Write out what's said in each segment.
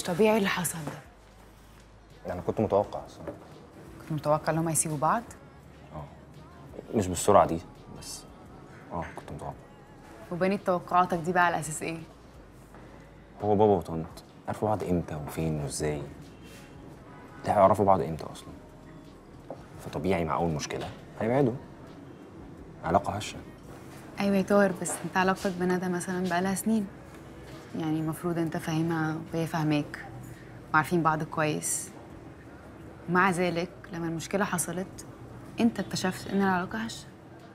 طبيعي اللي حصل ده انا كنت متوقع اصلا كنت متوقع ان هما يسيبوا بعض مش بالسرعه دي بس اه كنت متوقع وبنيت توقعاتك دي بقى على اساس ايه هو بابا وطنط عرفوا بعض امتى وفين وازاي ده هيعرفوا بعض امتى اصلا فطبيعي مع اول مشكله هيبعدوا علاقه هشه ايوه يا طاهر بس انت علاقتك بندى مثلا بقالها سنين يعني المفروض انت فاهمها وهي فاهماك وعارفين بعض كويس ومع ذلك لما المشكله حصلت انت اكتشفت ان العلاقه هشه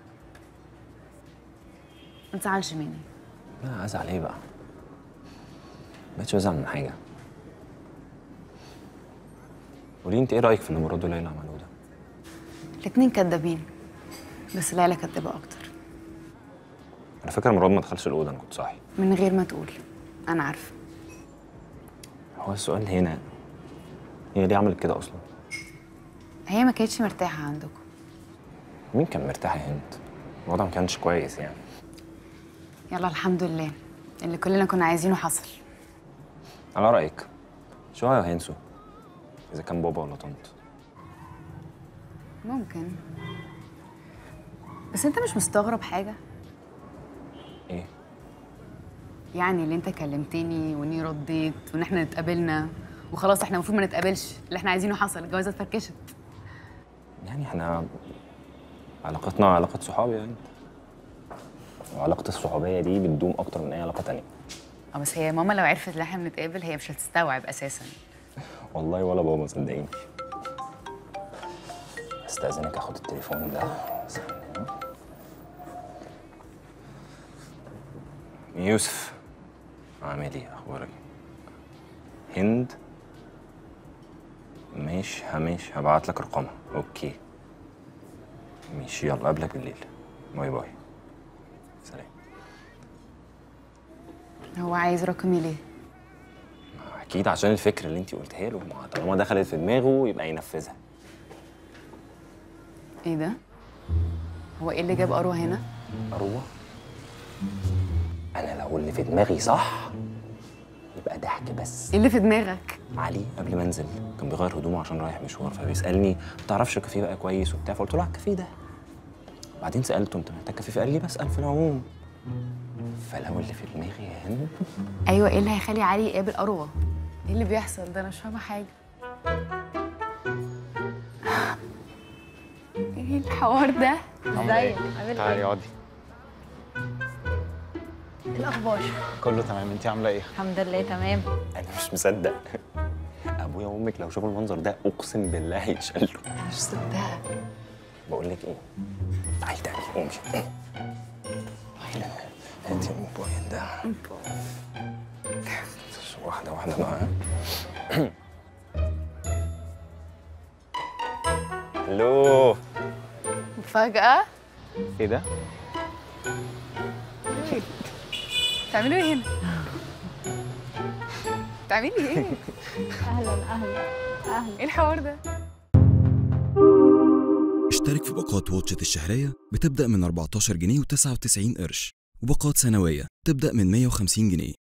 ما تزعلش مني لا ازعل ايه بقى مبقتش بزعل من حاجه قولي انت ايه رايك في اللي مراد وليلى عملوه ده الاتنين كدابين بس ليلى كدابه اكتر على فكره مراد ما دخلش الاوضه انا كنت صاحي من غير ما تقول انا عارفه هو السؤال هنا هي ليه عملت كده اصلا هي ما كانتش مرتاحه عندكم مين كان مرتاح يا هند الوضع ما كانش كويس يعني يلا الحمد لله اللي كلنا كنا عايزينه حصل على رايك شو هينسوا اذا كان بابا ولا طنط ممكن بس انت مش مستغرب حاجه ايه يعني اللي انت كلمتني واني رديت وان احنا اتقابلنا وخلاص احنا المفروض ما نتقابلش اللي احنا عايزينه حصل الجوازه اتفركشت يعني احنا علاقتنا علاقة صحاب يعني وعلاقة الصحوبية دي بتدوم أكتر من أي علاقة تانية اه بس هي ماما لو عرفت ان احنا بنتقابل هي مش هتستوعب اساسا والله ولا بابا صدقيني استأذنك آخد التليفون ده ثانية. يوسف عامل ايه أخبارك هند ماشي هماشي هبعت لك رقمها أوكي ماشي يلا قبلك بالليل باي باي سلام هو عايز رقمي ليه اكيد عشان الفكره اللي انت قلتها له ما طالما دخلت في دماغه يبقى ينفذها ايه ده هو ايه اللي جاب اروى هنا اروى انا لو اللي في دماغي صح يبقى ضحك بس ايه اللي في دماغك علي قبل ما انزل كان بيغير هدومه عشان رايح مشوار فبيسالني ما تعرفش الكافيه بقى كويس وبتاع فقلت له على الكافيه ده بعدين سالته انت محتاج كافيه فقال لي بسال في العموم فلو اللي في دماغي يا هند ايوه ايه اللي هيخلي علي يقابل اروى ايه اللي بيحصل ده انا مش فاهمه حاجه ايه الحوار ده ازيك عامل تعالي ايه؟ اقعدي ايه الاخبار؟ كله تمام انت عامله ايه الحمد لله تمام انا مش مصدق ابويا وامك لو شافوا المنظر ده اقسم بالله هيتشلوا مش صدقها بقول لك ايه تعالي تعالي قومي تعالي هاتي الموبايل ده واحدة واحدة بقى ها؟ الو فجاه ايه ده بتعملوا ايه هنا بتعملي ايه اهلا اهلا اهلا ايه الحوار ده اشترك في باقات واتشت الشهرية بتبدأ من 14 جنيه و99 قرش وباقات سنوية تبدأ من 150 جنيه